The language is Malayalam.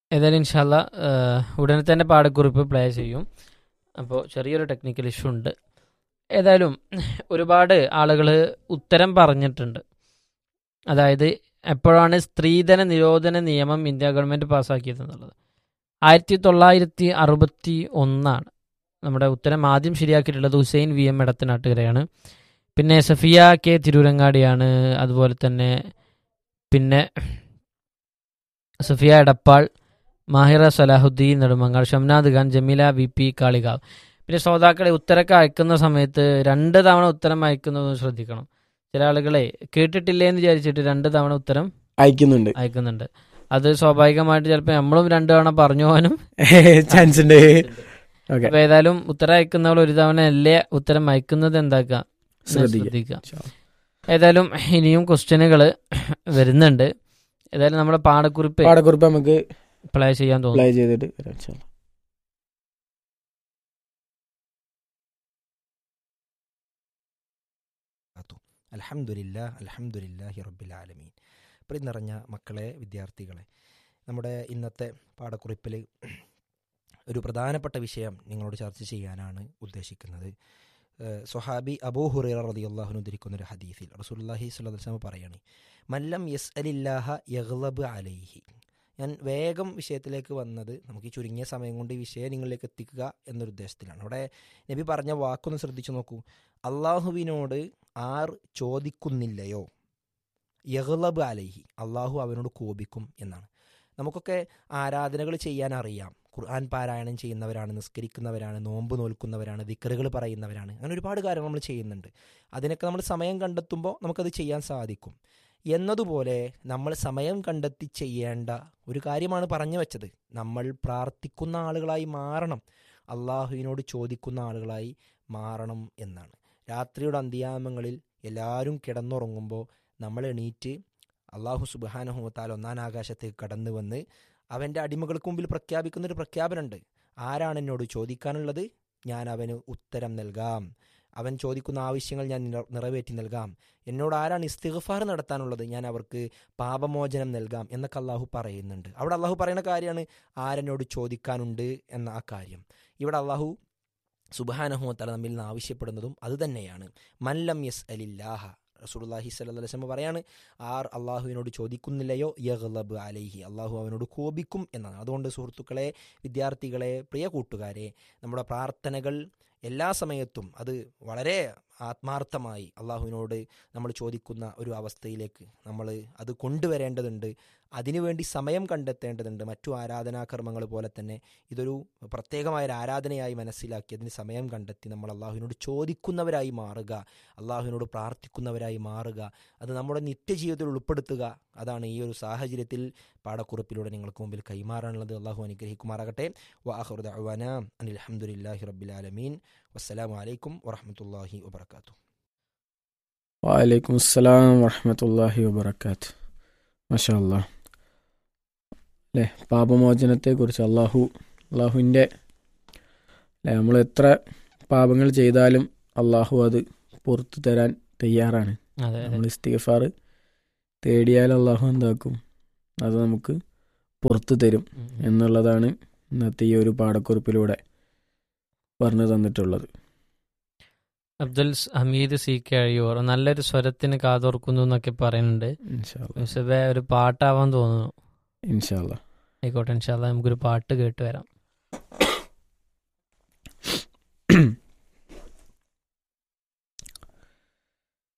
ഏതായാലും ഇൻഷാല്ല ഉടനെ തന്നെ പാടക്കുറിപ്പ് പ്ലേ ചെയ്യും അപ്പോൾ ചെറിയൊരു ടെക്നിക്കൽ ഇഷ്യൂ ഉണ്ട് ഏതായാലും ഒരുപാട് ആളുകൾ ഉത്തരം പറഞ്ഞിട്ടുണ്ട് അതായത് എപ്പോഴാണ് സ്ത്രീധന നിരോധന നിയമം ഇന്ത്യ ഗവൺമെൻറ് പാസ്സാക്കിയത് എന്നുള്ളത് ആയിരത്തി തൊള്ളായിരത്തി അറുപത്തി ഒന്നാണ് നമ്മുടെ ഉത്തരം ആദ്യം ശരിയാക്കിയിട്ടുള്ളത് ഹുസൈൻ വി എം എടത്തനാട്ടുകരയാണ് പിന്നെ സഫിയ കെ തിരൂരങ്ങാടിയാണ് അതുപോലെ തന്നെ പിന്നെ സഫിയ എടപ്പാൾ മാഹിറ സലാഹുദ്ദീൻ നെടുമങ്ങാട് ഷംനാദ് ഖാൻ ജമീല വി പി കാളികാവ് പിന്നെ ശ്രോതാക്കളെ ഉത്തരമൊക്കെ അയക്കുന്ന സമയത്ത് രണ്ട് തവണ ഉത്തരം അയക്കുന്നത് ശ്രദ്ധിക്കണം ചില ആളുകളെ കേട്ടിട്ടില്ലേ എന്ന് വിചാരിച്ചിട്ട് രണ്ട് തവണ ഉത്തരം അയക്കുന്നുണ്ട് അയക്കുന്നുണ്ട് അത് സ്വാഭാവികമായിട്ട് ചിലപ്പോൾ നമ്മളും രണ്ട് തവണ പറഞ്ഞു പോകാനും ചാൻസ് ഉണ്ട് ഓക്കെ അപ്പൊ ഏതായാലും ഉത്തരം അയക്കുന്നവൾ ഒരു തവണ അല്ലേ ഉത്തരം അയക്കുന്നത് എന്താക്കുക ശ്രദ്ധിക്കുക ശ്രദ്ധിക്കുക ഏതായാലും ഇനിയും ക്വസ്റ്റ്യനുകൾ വരുന്നുണ്ട് ഏതായാലും നമ്മുടെ പാടക്കുറിപ്പ് പാടക്കുറിപ്പ് നമുക്ക് പ്ലേ ചെയ്യാൻ തോന്നുന്നു പ്ലേ ചെയ്തിട്ട് വരാം ഇൻഷാ അല്ലാ. അലഹമുല്ല അലഹമുല്ലാഹി റബ്ബിൽ ആലമീൻ പ്രിയ നിറഞ്ഞ മക്കളെ വിദ്യാർത്ഥികളെ നമ്മുടെ ഇന്നത്തെ പാഠക്കുറിപ്പിൽ ഒരു പ്രധാനപ്പെട്ട വിഷയം നിങ്ങളോട് ചർച്ച ചെയ്യാനാണ് ഉദ്ദേശിക്കുന്നത് ഏഹ് സ്വഹാബി അബൂ ഹുറൈറ റളിയല്ലാഹു ഉദ്ധരിക്കുന്ന ഒരു ഹദീസിൽ റസൂലുള്ളാഹി സ്വല്ലല്ലാഹു അലൈഹി വസല്ലം പറയാണ് മല്ലം യസ് അലില്ലാഹ യഗ്ലബ് അലൈഹി ഞാൻ വേഗം വിഷയത്തിലേക്ക് വന്നത് നമുക്ക് ഈ ചുരുങ്ങിയ സമയം കൊണ്ട് ഈ വിഷയം നിങ്ങളിലേക്ക് എത്തിക്കുക എന്നൊരു ഉദ്ദേശത്തിലാണ് അവിടെ നബി പറഞ്ഞ വാക്കൊന്ന് ശ്രദ്ധിച്ചു നോക്കൂ അള്ളാഹുവിനോട് ആർ ചോദിക്കുന്നില്ലയോ യഗ്ലബ് അലൈഹി അള്ളാഹു അവനോട് കോപിക്കും എന്നാണ് നമുക്കൊക്കെ ആരാധനകൾ ചെയ്യാൻ അറിയാം ഖുർആൻ പാരായണം ചെയ്യുന്നവരാണ് നിസ്കരിക്കുന്നവരാണ് നോമ്പ് നോൽക്കുന്നവരാണ് ദിക്കറുകൾ പറയുന്നവരാണ് അങ്ങനെ ഒരുപാട് കാര്യങ്ങൾ നമ്മൾ ചെയ്യുന്നുണ്ട് അതിനൊക്കെ നമ്മൾ സമയം കണ്ടെത്തുമ്പോൾ നമുക്കത് ചെയ്യാൻ സാധിക്കും എന്നതുപോലെ നമ്മൾ സമയം കണ്ടെത്തി ചെയ്യേണ്ട ഒരു കാര്യമാണ് പറഞ്ഞു വെച്ചത് നമ്മൾ പ്രാർത്ഥിക്കുന്ന ആളുകളായി മാറണം അള്ളാഹുവിനോട് ചോദിക്കുന്ന ആളുകളായി മാറണം എന്നാണ് രാത്രിയുടെ അന്ത്യാമങ്ങളിൽ എല്ലാവരും കിടന്നുറങ്ങുമ്പോൾ നമ്മൾ എണീറ്റ് അള്ളാഹു സുബാനഹുമത്താൽ ഒന്നാം ആകാശത്തേക്ക് കടന്നു വന്ന് അവൻ്റെ അടിമകൾക്ക് മുമ്പിൽ പ്രഖ്യാപിക്കുന്ന ഒരു പ്രഖ്യാപനമുണ്ട് ആരാണ് എന്നോട് ചോദിക്കാനുള്ളത് ഞാൻ അവന് ഉത്തരം നൽകാം അവൻ ചോദിക്കുന്ന ആവശ്യങ്ങൾ ഞാൻ നിറ- നിറവേറ്റി നൽകാം എന്നോട് ആരാണ് ഇസ്തിഗ്ഫാർ നടത്താനുള്ളത് ഞാൻ അവർക്ക് പാപമോചനം നൽകാം എന്നൊക്കെ അള്ളാഹു പറയുന്നുണ്ട് അവിടെ അള്ളാഹു പറയുന്ന കാര്യമാണ് ആരെന്നോട് ചോദിക്കാനുണ്ട് എന്ന ആ കാര്യം ഇവിടെ അള്ളാഹു സുബാനഹുമത്തല നമ്മിൽ നിന്ന് ആവശ്യപ്പെടുന്നതും അതുതന്നെയാണ് മല്ലം യസ് അലില്ലാഹ റസൂലുള്ളാഹി സ്വല്ലല്ലാഹു അലൈഹി വസല്ലം പറയാണ് ആർ അള്ളാഹുവിനോട് ചോദിക്കുന്നില്ലയോ യഗ്ലബ് അലൈഹി അള്ളാഹു അവനോട് കോപിക്കും എന്നാണ് അതുകൊണ്ട് സുഹൃത്തുക്കളെ വിദ്യാർത്ഥികളെ പ്രിയ കൂട്ടുകാരെ നമ്മുടെ പ്രാർത്ഥനകൾ എല്ലാ സമയത്തും അത് വളരെ ആത്മാർത്ഥമായി അള്ളാഹുവിനോട് നമ്മൾ ചോദിക്കുന്ന ഒരു അവസ്ഥയിലേക്ക് നമ്മൾ അത് കൊണ്ടുവരേണ്ടതുണ്ട് അതിനുവേണ്ടി സമയം കണ്ടെത്തേണ്ടതുണ്ട് മറ്റു ആരാധനാകർമ്മങ്ങൾ പോലെ തന്നെ ഇതൊരു പ്രത്യേകമായ ഒരു ആരാധനയായി മനസ്സിലാക്കി അതിന് സമയം കണ്ടെത്തി നമ്മൾ അള്ളാഹുവിനോട് ചോദിക്കുന്നവരായി മാറുക അള്ളാഹുവിനോട് പ്രാർത്ഥിക്കുന്നവരായി മാറുക അത് നമ്മുടെ നിത്യജീവിതത്തിൽ ഉൾപ്പെടുത്തുക അതാണ് ഈ ഒരു സാഹചര്യത്തിൽ പാഠക്കുറിപ്പിലൂടെ നിങ്ങൾക്ക് മുമ്പിൽ കൈമാറാനുള്ളത് അള്ളാഹു അനുഗ്രഹിക്കുമാറാകട്ടെ വാഹുദ് അവാന അനിൽ അഹമ്മദില്ലാഹി റബ്ബിൽ ആലമീൻ വസ്സലാമു അലൈക്കും വറഹമത്തല്ലാഹി വബർക്കാത്തു വലൈക്കും അസ്സലാം വറഹമത്തല്ലാഹി വബർക്കാത്ത് മാഷാ അല്ലാ അല്ലേ പാപമോചനത്തെക്കുറിച്ച് അള്ളാഹു അള്ളാഹുവിൻ്റെ അല്ലേ നമ്മൾ എത്ര പാപങ്ങൾ ചെയ്താലും അള്ളാഹു അത് പുറത്തു തരാൻ തയ്യാറാണ് അതെ നമ്മൾ അതെ ഇസ്തിഗഫാർ തേടിയാൽ അള്ളാഹു എന്താക്കും അത് നമുക്ക് പുറത്തു തരും ഉം. എന്നുള്ളതാണ് ഇന്നത്തെ ഈ ഒരു പാഠക്കുറിപ്പിലൂടെ പറഞ്ഞു തന്നിട്ടുള്ളത് അബ്ദുൽ സ് ഹമീദ് സി കെ അഴിയൂർ നല്ലൊരു സ്വരത്തിന് കാതോർക്കുന്നു എന്നൊക്കെ പറയുന്നുണ്ട് ഇൻഷാ അല്ലാ. യൂസഫെ ഒരു പാട്ടാവാൻ തോന്നുന്നു ഇൻഷാ അല്ലാ. ആയിക്കോട്ടെ ഇൻഷാല്ല നമുക്കൊരു പാട്ട് കേട്ട് വരാം